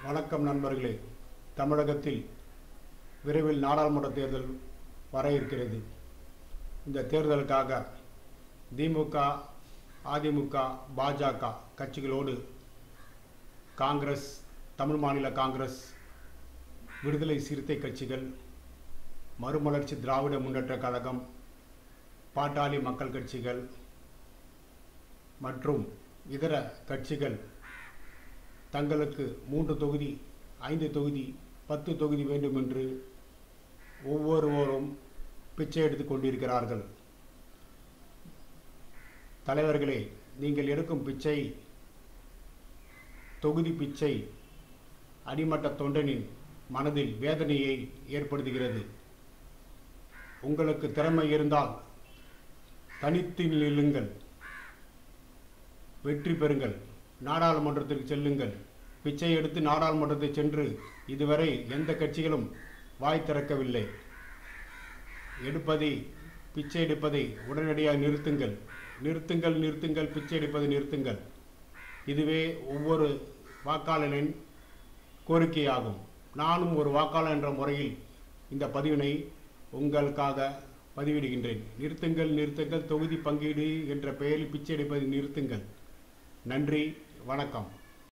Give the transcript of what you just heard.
வணக்கம் நண்பர்களே தமிழகத்தில் விரைவில் நாடாளுமன்ற தேர்தல் வர இருக்கிறது இந்த தேர்தலுக்காக திமுக அதிமுக பாஜக கட்சிகளோடு காங்கிரஸ் தமிழ் மாநில காங்கிரஸ் விடுதலை சிறுத்தை கட்சிகள் மறுமலர்ச்சி திராவிட முன்னேற்ற கழகம் பாட்டாளி மக்கள் கட்சிகள் மற்றும் இதர கட்சிகள் தங்களுக்கு மூன்று தொகுதி ஐந்து தொகுதி பத்து தொகுதி வேண்டும் என்று ஒவ்வொருவரும் பிச்சை எடுத்துக் கொண்டிருக்கிறார்கள் தலைவர்களே நீங்கள் எடுக்கும் பிச்சை தொகுதி பிச்சை அடிமட்ட தொண்டனின் மனதில் வேதனையை ஏற்படுத்துகிறது உங்களுக்கு திறமை இருந்தால் தனித்து நில்லுங்கள் வெற்றி பெறுங்கள் நாடாளுமன்றத்திற்கு செல்லுங்கள் பிச்சை எடுத்து நாடாளுமன்றத்தை சென்று இதுவரை எந்த கட்சிகளும் வாய் திறக்கவில்லை எடுப்பதை பிச்சை எடுப்பதை உடனடியாக நிறுத்துங்கள் நிறுத்துங்கள் நிறுத்துங்கள் பிச்சை எடுப்பதை நிறுத்துங்கள் இதுவே ஒவ்வொரு வாக்காளரின் கோரிக்கையாகும் நானும் ஒரு வாக்காளர் என்ற முறையில் இந்த பதிவினை உங்களுக்காக பதிவிடுகின்றேன் நிறுத்துங்கள் நிறுத்துங்கள் தொகுதி பங்கீடு என்ற பெயரில் பிச்சை எடுப்பதை நிறுத்துங்கள் நன்றி வணக்கம்